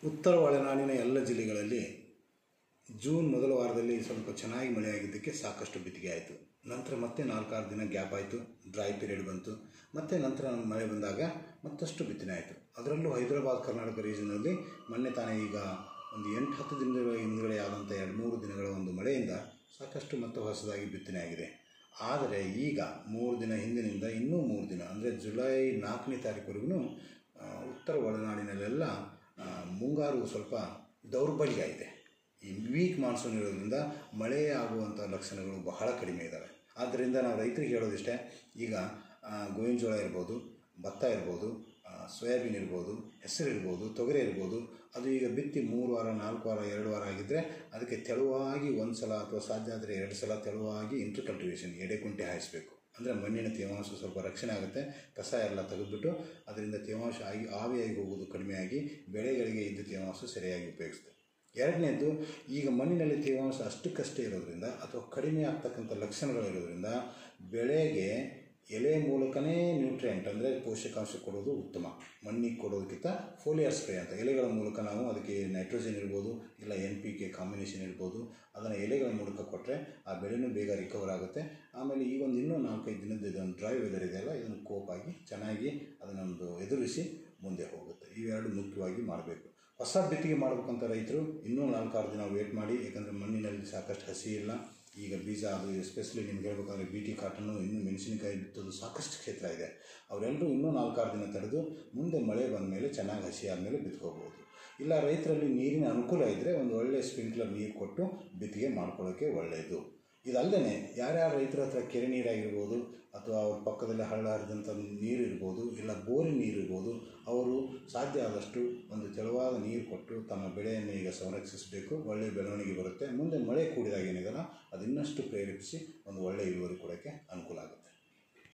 ಉತ್ತರ ಒಳನಾಡಿನ ಎಲ್ಲ ಜಿಲ್ಲೆಗಳಲ್ಲಿ ಜೂನ್ ಮೊದಲ ವಾರದಲ್ಲಿ ಸ್ವಲ್ಪ ಚೆನ್ನಾಗಿ ಮಳೆಯಾಗಿದ್ದಕ್ಕೆ ಸಾಕಷ್ಟು ಬಿತ್ತಿಗೆ ಆಯಿತು ನಂತರ ಮತ್ತೆ ನಾಲ್ಕಾರು ದಿನ ಗ್ಯಾಪ್ ಆಯಿತು ಡ್ರೈ ಪೀರಿಯಡ್ ಬಂತು ಮತ್ತು ನಂತರ ಮಳೆ ಬಂದಾಗ ಮತ್ತಷ್ಟು ಬಿತ್ತನೆ ಆಯಿತು ಅದರಲ್ಲೂ ಹೈದರಾಬಾದ್ ಕರ್ನಾಟಕ ರೀಜನಲ್ಲಿ ಮೊನ್ನೆ ತಾನೇ ಈಗ ಒಂದು ಎಂಟು ಹತ್ತು ದಿನಗಳ ಹಿಂದುಗಡೆ ಆದಂಥ ಎರಡು ಮೂರು ದಿನಗಳ ಒಂದು ಮಳೆಯಿಂದ ಸಾಕಷ್ಟು ಮತ್ತೆ ಹೊಸದಾಗಿ ಬಿತ್ತನೆ ಆಗಿದೆ ಆದರೆ ಈಗ ಮೂರು ದಿನ ಹಿಂದಿನಿಂದ ಇನ್ನೂ ಮೂರು ದಿನ ಅಂದರೆ ಜುಲೈ ನಾಲ್ಕನೇ ತಾರೀಕುವರೆಗೂ ಉತ್ತರ ಒಳನಾಡಿನಲ್ಲೆಲ್ಲ ಆ, ಮುಂಗಾರು ಸ್ವಲ್ಪ ದೌರ್ಬಲ್ಯ ಇದೆ ಈ ವೀಕ್ ಮಾನ್ಸೂನ್ ಇರೋದ್ರಿಂದ ಮಳೆ ಆಗುವಂಥ ಲಕ್ಷಣಗಳು ಬಹಳ ಕಡಿಮೆ ಇದ್ದಾವೆ ಆದ್ದರಿಂದ ನಾವು ರೈತರಿಗೆ ಹೇಳೋದಿಷ್ಟೇ ಈಗ ಆ, ಗೋವಿನ ಜೋಳ ಇರ್ಬೋದು ಭತ್ತ ಇರ್ಬೋದು ಆ, ಸೋಯಾಬೀನ್ ಇರ್ಬೋದು ಹೆಸರು ಇರ್ಬೋದು ತೊಗರಿ ಇರ್ಬೋದು ಅದು ಈಗ ಬಿತ್ತಿ ಮೂರು ವಾರ ನಾಲ್ಕು ವಾರ ಎರಡು ವಾರ ಆಗಿದ್ದರೆ ಅದಕ್ಕೆ ತೆಳುವಾಗಿ ಒಂದು ಸಲ ಅಥವಾ ಸಾಧ್ಯ ಆದರೆ ಎರಡು ಸಲ ತೆಳುವಾಗಿ ಇಂಟರ್ ಕಲ್ಟಿವೇಷನ್ ಎಡೆಕುಂಟೆ ಹಾಯಿಸಬೇಕು ಅಂದರೆ ಮಣ್ಣಿನ ತೇವಾಂಶ ಸ್ವಲ್ಪ ರಕ್ಷಣೆ ಆಗುತ್ತೆ ಕಸ ಎಲ್ಲ ತೆಗೆದುಬಿಟ್ಟು ಅದರಿಂದ ತೇವಾಂಶ ಆಗಿ ಆವಿಯಾಗಿ ಹೋಗೋದು ಕಡಿಮೆಯಾಗಿ ಬೆಳೆಗಳಿಗೆ ಇದ್ದ ತೇವಾಂಶ ಸರಿಯಾಗಿ ಉಪಯೋಗಿಸುತ್ತೆ ಎರಡನೇದು ಈಗ ಮಣ್ಣಿನಲ್ಲಿ ತೇವಾಂಶ ಅಷ್ಟಕ್ಕಷ್ಟೇ ಇರೋದ್ರಿಂದ ಅಥವಾ ಕಡಿಮೆ ಆಗ್ತಕ್ಕಂಥ ಲಕ್ಷಣಗಳಿರೋದ್ರಿಂದ ಬೆಳೆಗೆ ಎಲೆ ಮೂಲಕನೇ ನ್ಯೂಟ್ರಿಯೆಂಟ್ ಅಂದರೆ ಪೋಷಕಾಂಶ ಕೊಡೋದು ಉತ್ತಮ ಮಣ್ಣಿಗೆ ಕೊಡೋದಕ್ಕಿಂತ ಫೋಲಿಯರ್ ಸ್ಪ್ರೇ ಅಂತ ಎಲೆಗಳ ಮೂಲಕ ನಾವು ಅದಕ್ಕೆ ನೈಟ್ರೋಜನ್ ಇರ್ಬೋದು ಇಲ್ಲ ಎನ್ ಪಿ ಕೆ ಕಾಂಬಿನೇಷನ್ ಇರ್ಬೋದು ಅದನ್ನು ಎಲೆಗಳ ಮೂಲಕ ಕೊಟ್ಟರೆ ಆ ಬೆಳೆನೂ ಬೇಗ ರಿಕವರ್ ಆಗುತ್ತೆ ಆಮೇಲೆ ಈ ಒಂದು ಇನ್ನೂ ನಾಲ್ಕೈದು ದಿನದ ಇದೊಂದು ಡ್ರೈ ವೆದರ್ ಇದೆಯಲ್ಲ ಇದನ್ನು ಕೋಪಾಗಿ ಚೆನ್ನಾಗಿ ಅದನ್ನೊಂದು ಎದುರಿಸಿ ಮುಂದೆ ಹೋಗುತ್ತೆ ಇವೆರಡು ಮುಖ್ಯವಾಗಿ ಮಾಡಬೇಕು ಹೊಸ ಬಿತ್ತಿಗೆ ಮಾಡಬೇಕಂತ ರೈತರು ಇನ್ನೂ ನಾಲ್ಕಾರು ದಿನ ವೇಟ್ ಮಾಡಿ ಯಾಕಂದರೆ ಮಣ್ಣಿನಲ್ಲಿ ಸಾಕಷ್ಟು ಹಸಿ ಇಲ್ಲ ಈಗ ಬೀಜ ಅದು ಎಸ್ಪೆಷಲಿ ನಿಮ್ಗೆ ಹೇಳ್ಬೇಕಂದ್ರೆ ಬಿ ಟಿ ಕಾಟನ್ನು ಇನ್ನೂ ಮೆಣಸಿನಕಾಯಿ ಬಿತ್ತೋದು ಸಾಕಷ್ಟು ಕ್ಷೇತ್ರ ಇದೆ ಅವರೆಲ್ಲರೂ ಇನ್ನೂ ನಾಲ್ಕಾರು ದಿನ ತಡೆದು ಮುಂದೆ ಮಳೆ ಬಂದ ಮೇಲೆ ಚೆನ್ನಾಗಿ ಹಸಿ ಆದಮೇಲೆ ಬಿತ್ಕೋಬೋದು ಇಲ್ಲ ರೈತರಲ್ಲಿ ನೀರಿನ ಅನುಕೂಲ ಇದ್ದರೆ ಒಂದು ಒಳ್ಳೆಯ ಸ್ಪ್ರಿಂಕ್ಲರ್ ನೀರು ಕೊಟ್ಟು ಬಿತ್ತಿಗೆ ಮಾಡ್ಕೊಳ್ಳೋಕ್ಕೆ ಒಳ್ಳೆಯದು ಇದಲ್ಲದೆ ಯಾರ್ಯಾರ ರೈತರ ಹತ್ರ ಕೆರೆ ನೀರಾಗಿರ್ಬೋದು ಅಥವಾ ಅವ್ರ ಪಕ್ಕದಲ್ಲಿ ಹಳ್ಳ ಹರಿದಂಥ ನೀರು ಇರ್ಬೋದು ಇಲ್ಲ ಬೋರಿನ ನೀರು ಇರ್ಬೋದು ಅವರು ಸಾಧ್ಯ ಆದಷ್ಟು ಒಂದು ತೆಳುವಾದ ನೀರು ಕೊಟ್ಟು ತಮ್ಮ ಬೆಳೆಯನ್ನು ಈಗ ಸಂರಕ್ಷಿಸಬೇಕು ಒಳ್ಳೆಯ ಬೆಳವಣಿಗೆ ಬರುತ್ತೆ ಮುಂದೆ ಮಳೆ ಕೂಡಿದಾಗ ಏನಿದೆಯಲ್ಲ ಅದು ಇನ್ನಷ್ಟು ಪ್ರೇರೇಪಿಸಿ ಒಂದು ಒಳ್ಳೆಯ ಇಳುವರಿ ಕೊಡೋಕ್ಕೆ ಅನುಕೂಲ ಆಗುತ್ತೆ